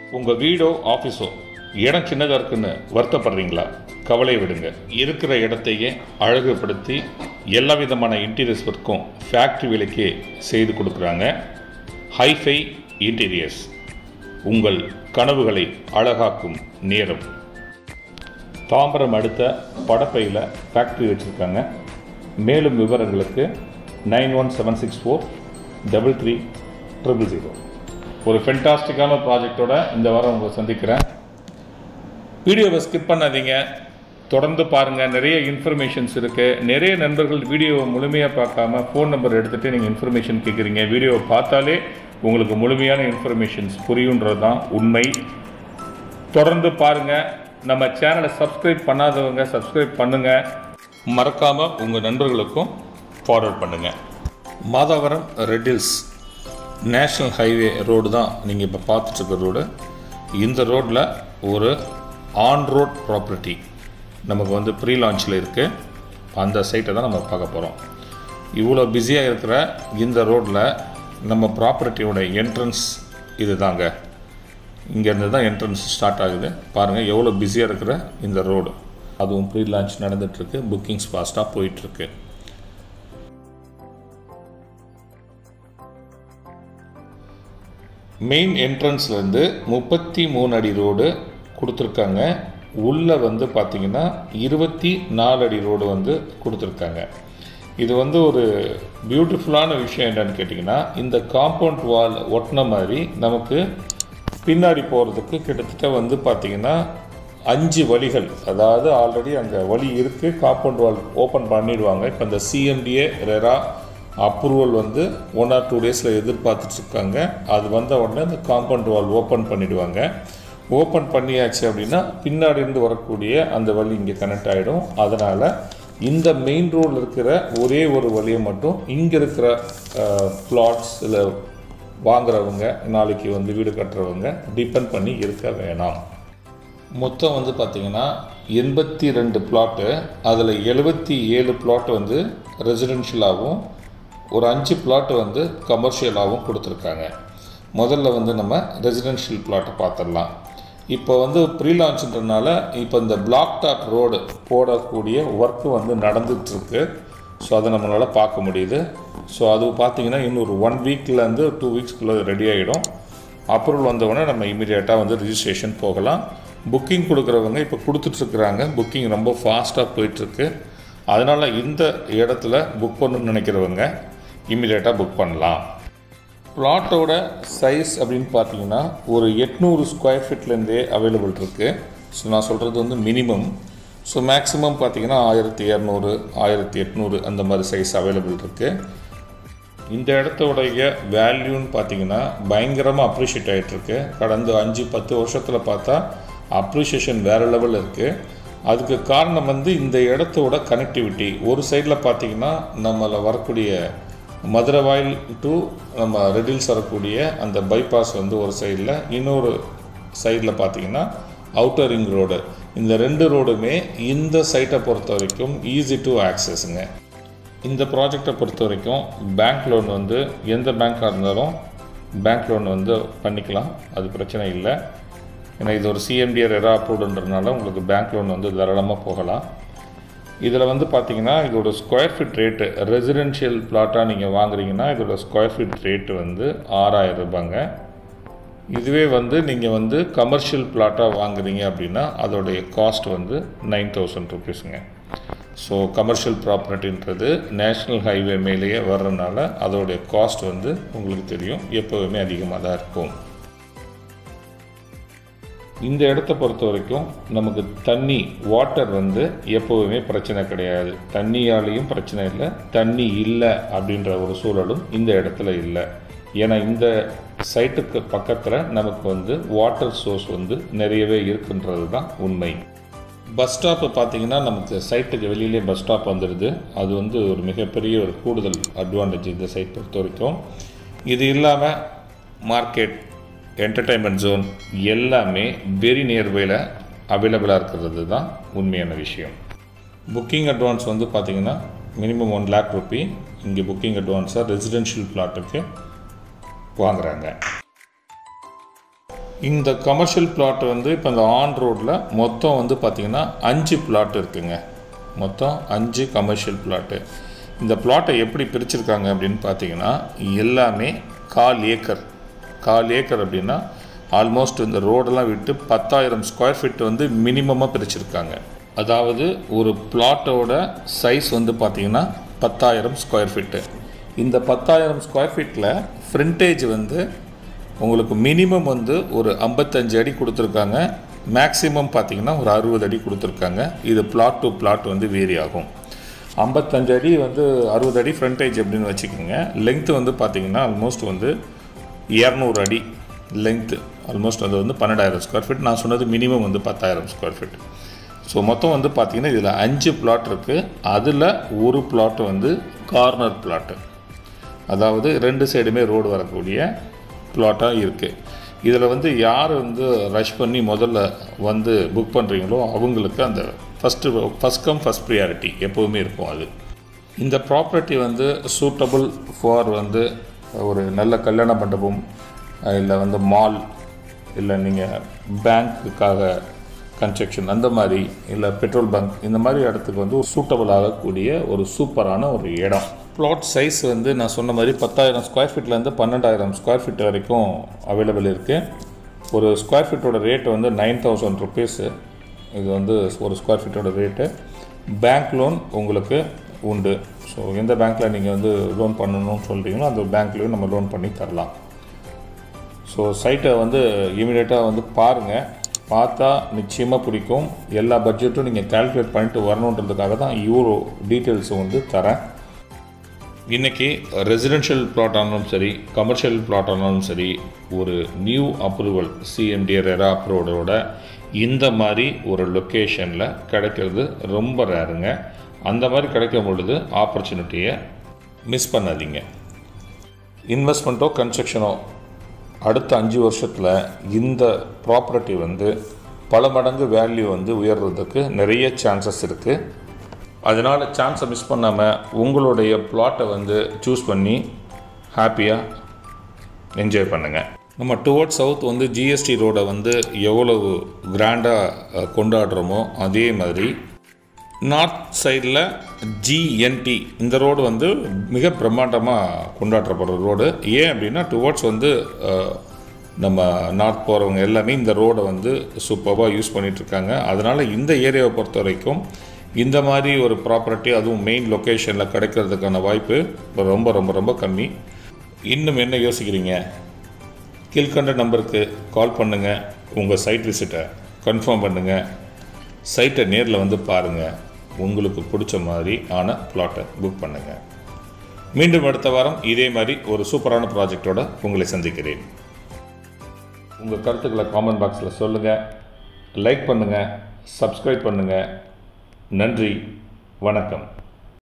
உங்கள் வீடோ ஆஃபீஸோ இடம் சின்னதாக இருக்குன்னு வருத்தப்படுறீங்களா கவலை விடுங்க இருக்கிற இடத்தையே அழகுபடுத்தி எல்லா விதமான இன்டீரியர்ஸ் ஒர்க்கும் ஃபேக்ட்ரி விலைக்கே செய்து கொடுக்குறாங்க ஹைஃபை இன்டீரியர்ஸ் உங்கள் கனவுகளை அழகாக்கும் நேரம் தாம்பரம் அடுத்த படப்பையில் ஃபேக்ட்ரி வச்சுருக்காங்க மேலும் விவரங்களுக்கு nine one seven six four double three triple zero ஒரு ஃபென்டாஸ்டிக்கான ப்ராஜெக்டோட இந்த வாரம் உங்களை சந்திக்கிறேன் வீடியோவை ஸ்கிப் பண்ணாதீங்க தொடர்ந்து பாருங்கள் நிறைய இன்ஃபர்மேஷன்ஸ் இருக்குது நிறைய நண்பர்கள் வீடியோவை முழுமையாக பார்க்காம ஃபோன் நம்பர் எடுத்துகிட்டு நீங்கள் இன்ஃபர்மேஷன் கேட்குறீங்க வீடியோவை பார்த்தாலே உங்களுக்கு முழுமையான இன்ஃபர்மேஷன்ஸ் புரியுன்றது தான் உண்மை தொடர்ந்து பாருங்கள் நம்ம சேனலை சப்ஸ்கிரைப் பண்ணாதவங்க சப்ஸ்கிரைப் பண்ணுங்கள் மறக்காமல் உங்கள் நண்பர்களுக்கும் ஃபார்வர்ட் பண்ணுங்கள் Madhavaram Redhills national highway road தான் நீங்கள் இப்போ பார்த்துட்ருக்க ரோடு இந்த ரோட்டில் ஒரு ஆன் ரோட் ப்ராப்பர்ட்டி நமக்கு வந்து ப்ரீ லான்ச்சில் இருக்குது அந்த சைட்டை தான் நம்ம பார்க்க போகிறோம் இவ்வளோ பிஸியாக இருக்கிற இந்த ரோட்டில் நம்ம ப்ராப்பர்ட்டியோட என்ட்ரன்ஸ் இது தாங்க இங்கேருந்து தான் என்ட்ரன்ஸ் ஸ்டார்ட் ஆகுது பாருங்கள் எவ்வளோ பிஸியாக இருக்கிற இந்த ரோடு அதுவும் ப்ரீ லான்ச் நடந்துகிட்ருக்கு புக்கிங்ஸ் ஃபாஸ்ட்டாக போயிட்டுருக்கு மெயின் என்ட்ரன்ஸ்லேருந்து முப்பத்தி மூணு அடி ரோடு கொடுத்துருக்காங்க உள்ளே வந்து பார்த்திங்கன்னா இருபத்தி நாலு அடி ரோடு வந்து கொடுத்துருக்காங்க இது வந்து ஒரு பியூட்டிஃபுல்லான விஷயம் என்னன்னு கேட்டிங்கன்னா இந்த காம்பவுண்ட் வால் ஒட்டின மாதிரி நமக்கு பின்னாடி போகிறதுக்கு கிட்டத்தட்ட வந்து பார்த்திங்கன்னா அஞ்சு வழிகள் அதாவது ஆல்ரெடி அங்கே வழி இருக்குது காம்பவுண்ட் வால் ஓப்பன் பண்ணிடுவாங்க இப்போ இந்த சிஎம்டிஏ ரெரா அப்ரூவல் வந்து ஒன் ஆர் டூ டேஸில் எதிர்பார்த்துட்ருக்காங்க அது வந்த உடனே இந்த காம்பவுண்ட் வால் ஓப்பன் பண்ணிடுவாங்க ஓப்பன் பண்ணியாச்சு அப்படின்னா பின்னாடி இருந்து வரக்கூடிய அந்த வழி இங்கே கனெக்ட் ஆகிடும் அதனால் இந்த மெயின் ரோடில் இருக்கிற ஒரே ஒரு வழியை மட்டும் இங்கே இருக்கிற பிளாட்ஸ் இல்லை வாங்குறவங்க நாளைக்கு வந்து வீடு கட்டுறவங்க டிபெண்ட் பண்ணி இருக்க வேணாம் மொத்தம் வந்து பார்த்திங்கன்னா எண்பத்தி ரெண்டு பிளாட்டு அதில் எழுபத்தி ஏழு பிளாட் வந்து ரெசிடென்ஷியலாகவும் ஒரு அஞ்சு பிளாட் வந்து கமர்ஷியலாகவும் கொடுத்துருக்காங்க முதல்ல வந்து நம்ம ரெசிடென்ஷியல் பிளாட்டை பார்த்துடலாம் இப்போ வந்து ப்ரீ லான்ச்ன்றனால இப்போ இந்த பிளாக் டாப் ரோடு போடக்கூடிய ஒர்க்கு வந்து நடந்துகிட்ருக்கு ஸோ அதை நம்மளால் பார்க்க முடியுது ஸோ அது பார்த்தீங்கன்னா இன்னொரு ஒன் வீக்லேருந்து டூ வீக்ஸ்க்குள்ளே ரெடி ஆகிடும் அப்ரூவல் வந்தவுடனே நம்ம இமீடியட்டாக வந்து ரிஜிஸ்ட்ரேஷன் போகலாம் புக்கிங் கொடுக்குறவங்க இப்போ கொடுத்துட்ருக்குறாங்க புக்கிங் ரொம்ப ஃபாஸ்ட்டாக போயிட்டுருக்கு அதனால் இந்த இடத்துல புக் பண்ணணும்னு நினைக்கிறவங்க இமீடியட்டாக புக் பண்ணலாம் பிளாட்டோட சைஸ் அப்படின்னு பார்த்தீங்கன்னா ஒரு எட்நூறு ஸ்கொயர் ஃபீட்லேருந்தே அவைலபிள் இருக்குது ஸோ நான் சொல்கிறது வந்து மினிமம் ஸோ மேக்ஸிமம் பார்த்தீங்கன்னா ஆயிரத்தி இரநூறு ஆயிரத்தி எட்நூறு அந்த மாதிரி சைஸ் அவைலபிள் இருக்குது இந்த இடத்தோடைய வேல்யூன்னு பார்த்தீங்கன்னா பயங்கரமாக அப்ரிஷியேட் ஆகிட்டுருக்கு கடந்த அஞ்சு பத்து வருஷத்தில் பார்த்தா அப்ரிஷியேஷன் வேறு லெவலில் இருக்குது அதுக்கு காரணம் வந்து இந்த இடத்தோட கனெக்டிவிட்டி ஒரு சைடில் பார்த்தீங்கன்னா நம்மளை வரக்கூடிய மதுரை வாயில் டு நம்ம ரெடில்ஸ் வரக்கூடிய அந்த பைபாஸ் வந்து ஒரு சைடில் இன்னொரு சைடில் பார்த்தீங்கன்னா அவுட்டர் ரிங் ரோடு இந்த ரெண்டு ரோடுமே இந்த சைட்டை பொறுத்த வரைக்கும் ஈஸி டு ஆக்சஸுங்க இந்த ப்ராஜெக்டை பொறுத்த வரைக்கும் பேங்க் லோன் வந்து எந்த பேங்க்காக இருந்தாலும் பேங்க் லோன் வந்து பண்ணிக்கலாம் அது பிரச்சனை இல்லை ஏன்னா இது ஒரு சிஎம்டிஆர் எரா அப்ரூவ்டுன்றதுனால உங்களுக்கு பேங்க் லோன் வந்து தாராளமாக போகலாம் இதில் வந்து பார்த்தீங்கன்னா இதோட ஸ்கொயர் ஃபீட் ரேட்டு ரெசிடென்ஷியல் பிளாட்டாக நீங்கள் வாங்குறீங்கன்னா இதோட ஸ்கொயர் ஃபீட் ரேட்டு வந்து ஆறாயிரம் ரூபாங்க இதுவே வந்து நீங்கள் வந்து கமர்ஷியல் பிளாட்டாக வாங்குறீங்க அப்படின்னா அதோடைய காஸ்ட் வந்து நைன் தௌசண்ட் ருபீஸுங்க ஸோ கமர்ஷியல் ப்ராப்பர்ட்டின்றது நேஷ்னல் ஹைவே மேலேயே வர்றதுனால அதோடைய காஸ்ட் வந்து உங்களுக்கு தெரியும் எப்போவுமே அதிகமாக தான் இருக்கும் இந்த இடத்த பொறுத்த வரைக்கும் நமக்கு தண்ணி வாட்டர் வந்து எப்போவுமே பிரச்சனை கிடையாது தண்ணியாலேயும் பிரச்சனை இல்லை தண்ணி இல்லை அப்படின்ற ஒரு சூழலும் இந்த இடத்துல இல்லை ஏன்னா இந்த சைட்டுக்கு பக்கத்தில் நமக்கு வந்து வாட்டர் சோர்ஸ் வந்து நிறையவே இருக்குன்றது தான் உண்மை பஸ் ஸ்டாப்பு பார்த்தீங்கன்னா நமக்கு சைட்டுக்கு வெளியிலே பஸ் ஸ்டாப் வந்துடுது அது வந்து ஒரு மிகப்பெரிய ஒரு கூடுதல் அட்வான்டேஜ் இந்த சைட் பொறுத்த வரைக்கும் இது இல்லாமல் மார்க்கெட் என்டர்டைன்மெண்ட் ஜோன் எல்லாமே வெரி நியர்பையில் அவைலபிளாக இருக்கிறது தான் உண்மையான விஷயம் புக்கிங் அட்வான்ஸ் வந்து பார்த்திங்கன்னா மினிமம் ஒன் லேக் ருபி இங்கே புக்கிங் அட்வான்ஸாக ரெசிடென்ஷியல் பிளாட்டுக்கு வாங்குறாங்க இந்த கமர்ஷியல் பிளாட் வந்து இப்போ இந்த ஆன் ரோட்டில் மொத்தம் வந்து பார்த்திங்கன்னா அஞ்சு பிளாட் இருக்குங்க மொத்தம் அஞ்சு கமர்ஷியல் பிளாட்டு இந்த பிளாட்டை எப்படி பிரிச்சிருக்காங்க அப்படின்னு பார்த்தீங்கன்னா எல்லாமே கால் ஏக்கர் கால் ஏக்கர் அப்படின்னா ஆல்மோஸ்ட் இந்த ரோடெல்லாம் விட்டு பத்தாயிரம் ஸ்கொயர் ஃபீட் வந்து மினிமமாக பிரிச்சிருக்காங்க அதாவது ஒரு பிளாட்டோட சைஸ் வந்து பார்த்திங்கன்னா பத்தாயிரம் ஸ்கொயர் ஃபீட்டு இந்த பத்தாயிரம் ஸ்கொயர் ஃபீட்டில் ஃப்ரண்டேஜ் வந்து உங்களுக்கு மினிமம் வந்து ஒரு ஐம்பத்தஞ்சு அடி கொடுத்துருக்காங்க மேக்ஸிமம் பார்த்தீங்கன்னா ஒரு அறுபது அடி கொடுத்துருக்காங்க இது பிளாட் டு பிளாட் வந்து வேரி ஆகும் ஐம்பத்தஞ்சு அடி வந்து அறுபது அடி ஃப்ரண்டேஜ் அப்படின்னு வச்சுக்கோங்க லென்த்து வந்து பார்த்தீங்கன்னா ஆல்மோஸ்ட் வந்து இரநூறு அடி லென்த்து ஆல்மோஸ்ட் அது வந்து பன்னெண்டாயிரம் ஸ்கொயர் ஃபீட் நான் சொன்னது மினிமம் வந்து பத்தாயிரம் ஸ்கொயர் ஃபீட் ஸோ மொத்தம் வந்து பார்த்தீங்கன்னா இதில் அஞ்சு பிளாட் இருக்குது அதில் ஒரு பிளாட் வந்து கார்னர் பிளாட்டு அதாவது ரெண்டு சைடுமே ரோடு வரக்கூடிய பிளாட்டாக இருக்குது இதில் வந்து யார் வந்து ரஷ் பண்ணி முதல்ல வந்து புக் பண்ணுறீங்களோ அவங்களுக்கு அந்த first first come first priority எப்போவுமே இருக்கும் அது இந்த ப்ராப்பர்ட்டி வந்து சூட்டபுள் ஃபார் வந்து ஒரு நல்ல கல்யாண மண்டபம் இல்லை வந்து மால் இல்லை நீங்கள் பேங்க்குக்காக கன்ஸ்ட்ரக்ஷன் அந்த மாதிரி இல்லை பெட்ரோல் பங்க் இந்த மாதிரி இடத்துக்கு வந்து ஒரு சூட்டபிள் ஆகக்கூடிய ஒரு சூப்பரான ஒரு இடம் பிளாட் சைஸ் வந்து நான் சொன்ன மாதிரி பத்தாயிரம் ஸ்கொயர் ஃபீட்லேருந்து பன்னெண்டாயிரம் ஸ்கொயர் ஃபீட் வரைக்கும் அவைலபிள் இருக்குது ஒரு ஸ்கொயர் ஃபீட்டோட ரேட்டு வந்து நைன் தௌசண்ட் ருபீஸு இது வந்து ஒரு ஸ்கொயர் ஃபீட்டோட ரேட்டு பேங்க் லோன் உங்களுக்கு உண்டு ஸோ எந்த பேங்க்கில் நீங்கள் வந்து லோன் பண்ணணும்னு சொல்கிறீங்களோ அந்த பேங்க்லேயும் நம்ம லோன் பண்ணி தரலாம் ஸோ சைட்டை வந்து இமீடியட்டாக வந்து பாருங்கள் பார்த்தா நிச்சயமாக பிடிக்கும் எல்லா பட்ஜெட்டும் நீங்கள் கால்குலேட் பண்ணிட்டு வரணுன்றதுக்காக தான் யூரோ டீட்டெயில்ஸும் வந்து தரேன் இன்றைக்கி ரெசிடென்ஷியல் பிளாட் ஆனாலும் சரி கமர்ஷியல் பிளாட் ஆனாலும் சரி ஒரு நியூ அப்ரூவல் சிஎம்டிஆர் எரா அப்ரூவலோட இந்த மாதிரி ஒரு லொக்கேஷனில் கிடைக்கிறது ரொம்ப ரேருங்க அந்த மாதிரி கிடைக்கும் பொழுது ஆப்பர்ச்சுனிட்டியை மிஸ் பண்ணாதீங்க இன்வெஸ்ட்மெண்ட்டோ கன்ஸ்ட்ரக்ஷனோ அடுத்த அஞ்சு வருஷத்தில் இந்த ப்ராப்பர்ட்டி வந்து பல மடங்கு வேல்யூ வந்து உயர்றதுக்கு நிறைய சான்சஸ் இருக்குது அதனால் சான்ஸை மிஸ் பண்ணாமல் உங்களுடைய பிளாட்டை வந்து சூஸ் பண்ணி ஹாப்பியாக என்ஜாய் பண்ணுங்கள் நம்ம டுவர்ட் சவுத் வந்து ஜிஎஸ்டி ரோடை வந்து எவ்வளவு கிராண்டாக கொண்டாடுறோமோ அதே மாதிரி நார்த் சைடில் ஜிஎன்டி இந்த ரோடு வந்து மிக பிரம்மாண்டமாக கொண்டாடப்படுற ரோடு ஏன் அப்படின்னா டுவர்ட்ஸ் வந்து அஹ், நம்ம நார்த் போகிறவங்க எல்லாமே இந்த ரோடை வந்து சூப்பராக யூஸ் பண்ணிகிட்ருக்காங்க அதனால் இந்த ஏரியாவை பொறுத்த வரைக்கும் இந்த மாதிரி ஒரு ப்ராப்பர்ட்டி அதுவும் மெயின் லொக்கேஷனில் கிடைக்கிறதுக்கான வாய்ப்பு இப்ப ரொம்ப ரொம்ப ரொம்ப கம்மி இன்னும் என்ன யோசிக்கிறீங்க கீழ்கண்ட நம்பருக்கு கால் பண்ணுங்கள் உங்கள் சைட் விசிட்டை கன்ஃபார்ம் பண்ணுங்கள் சைட்டை நேரில் வந்து பாருங்கள் உங்களுக்கு பிடிச்ச மாதிரி ஆன பிளாட்டை புக் பண்ணுங்கள் மீண்டும் அடுத்த வாரம் இதே மாதிரி ஒரு சூப்பரான ப்ராஜெக்டோட உங்களை சந்திக்கிறேன் உங்கள் கருத்துக்களை காமெண்ட் பாக்ஸில் சொல்லுங்கள் லைக் பண்ணுங்கள் சப்ஸ்கிரைப் பண்ணுங்கள் நன்றி வணக்கம்